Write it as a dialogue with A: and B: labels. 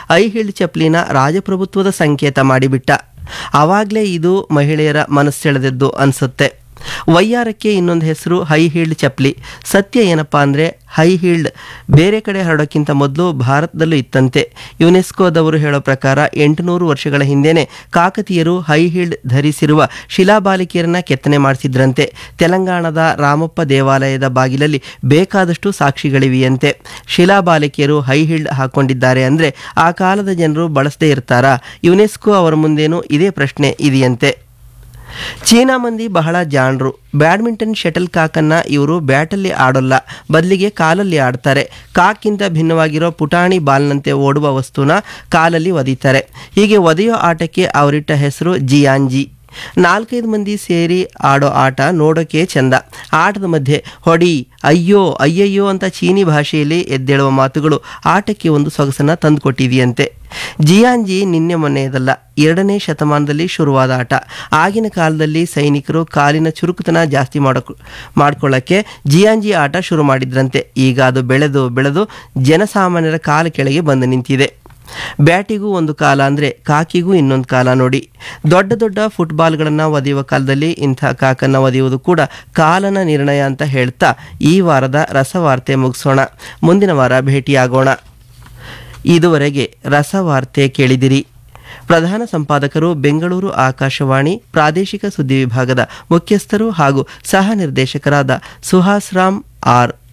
A: ಐಹಿಳ್ ಚಪ್ಲಿನ ರಾಜಪ್ರಭುತ್ವದ ಸಂಕೇತ ಮಾಡಿಬಿಟ್ಟ ಆವಾಗಲೇ ಇದು ಮಹಿಳೆಯರ ಮನಸ್ಸೆಳೆದದ್ದು ಅನಿಸುತ್ತೆ ವಯ್ಯಾರಕ್ಕೆ ಇನ್ನೊಂದು ಹೆಸರು ಹೈ ಹೀಲ್ಡ್ ಚಪ್ಲಿ ಸತ್ಯ ಏನಪ್ಪಾ ಅಂದರೆ ಹೈ ಹೀಲ್ಡ್ ಬೇರೆ ಕಡೆ ಹರಡೋಕ್ಕಿಂತ ಮೊದಲು ಭಾರತದಲ್ಲೂ ಇತ್ತಂತೆ ಯುನೆಸ್ಕೋದವರು ಹೇಳೋ ಪ್ರಕಾರ ಎಂಟುನೂರು ವರ್ಷಗಳ ಹಿಂದೆನೆ ಕಾಕತೀಯರು ಹೈ ಹೀಲ್ಡ್ ಧರಿಸಿರುವ ಶಿಲಾಬಾಲಿಕೆಯರನ್ನ ಕೆತ್ತನೆ ಮಾಡಿಸಿದ್ರಂತೆ ತೆಲಂಗಾಣದ ರಾಮಪ್ಪ ದೇವಾಲಯದ ಬಾಗಿಲಲ್ಲಿ ಬೇಕಾದಷ್ಟು ಸಾಕ್ಷಿಗಳಿವೆಯಂತೆ ಶಿಲಾಬಾಲಿಕೆಯರು ಹೈ ಹೀಲ್ಡ್ ಹಾಕೊಂಡಿದ್ದಾರೆ ಅಂದರೆ ಆ ಕಾಲದ ಜನರು ಬಳಸದೇ ಇರ್ತಾರಾ ಯುನೆಸ್ಕೋ ಅವರ ಮುಂದೇನೂ ಇದೇ ಪ್ರಶ್ನೆ ಇದೆಯಂತೆ ಚೀನಾ ಮಂದಿ ಬಹಳ ಜಾಣರು ಬ್ಯಾಡ್ಮಿಂಟನ್ ಶಟಲ್ ಕಾಕನ್ನ ಇವರು ಬ್ಯಾಟಲ್ಲಿ ಆಡೋಲ್ಲ ಬದಲಿಗೆ ಕಾಲಲ್ಲಿ ಆಡ್ತಾರೆ ಕಾಕ್ಕಿಂತ ಭಿನ್ನವಾಗಿರೋ ಪುಟಾಣಿ ಬಾಲ್ನಂತೆ ಓಡುವ ವಸ್ತುನ ಕಾಲಲ್ಲಿ ಒದೀತಾರೆ ಹೀಗೆ ಒದೆಯೋ ಆಟಕ್ಕೆ ಅವರಿಟ್ಟ ಹೆಸರು ಜಿಯಾನ್ಜಿ ನಾಲ್ಕೈದು ಮಂದಿ ಸೇರಿ ಆಡೋ ಆಟ ನೋಡೋಕೆ ಚಂದ ಆಟದ ಮಧ್ಯೆ ಹೊಡಿ ಅಯ್ಯೋ ಅಯ್ಯಯ್ಯೋ ಅಂತ ಚೀನಿ ಭಾಷೆಯಲ್ಲಿ ಎದ್ದೇಳುವ ಮಾತುಗಳು ಆಟಕ್ಕೆ ಒಂದು ಸೊಗಸನ್ನ ತಂದುಕೊಟ್ಟಿದೆಯಂತೆ ಜಿಯಾನ್ಜಿ ನಿನ್ನೆ ಮೊನ್ನೆಯದಲ್ಲ ಎರಡನೇ ಶತಮಾನದಲ್ಲಿ ಶುರುವಾದ ಆಟ ಆಗಿನ ಕಾಲದಲ್ಲಿ ಸೈನಿಕರು ಕಾಲಿನ ಚುರುಕುತನ ಜಾಸ್ತಿ ಮಾಡೋ ಮಾಡ್ಕೊಳ್ಳೋಕ್ಕೆ ಜಿಯಾನ್ಜಿ ಆಟ ಶುರು ಮಾಡಿದ್ರಂತೆ ಈಗ ಅದು ಬೆಳೆದು ಬೆಳೆದು ಜನಸಾಮಾನ್ಯರ ಕಾಲ ಕೆಳಗೆ ಬಂದು ನಿಂತಿದೆ ಬ್ಯಾಟಿಗೂ ಒಂದು ಕಾಲ ಅಂದರೆ ಕಾಕಿಗೂ ಇನ್ನೊಂದು ಕಾಲ ನೋಡಿ ದೊಡ್ಡ ದೊಡ್ಡ ಫುಟ್ಬಾಲ್ಗಳನ್ನು ಒದೆಯುವ ಕಾಲದಲ್ಲಿ ಇಂಥ ಕಾಕನ್ನು ಒದೆಯುವುದು ಕೂಡ ಕಾಲನ ನಿರ್ಣಯ ಅಂತ ಹೇಳ್ತಾ ಈ ವಾರದ ರಸವಾರ್ತೆ ಮುಗಿಸೋಣ ಮುಂದಿನ ವಾರ ಭೇಟಿಯಾಗೋಣ ಇದುವರೆಗೆ ರಸವಾರ್ತೆ ಕೇಳಿದಿರಿ ಪ್ರಧಾನ ಸಂಪಾದಕರು ಬೆಂಗಳೂರು ಆಕಾಶವಾಣಿ ಪ್ರಾದೇಶಿಕ ಸುದ್ದಿ ವಿಭಾಗದ ಮುಖ್ಯಸ್ಥರು ಹಾಗೂ ಸಹ ನಿರ್ದೇಶಕರಾದ ಸುಹಾಸ್ ರಾಮ್ ಆರ್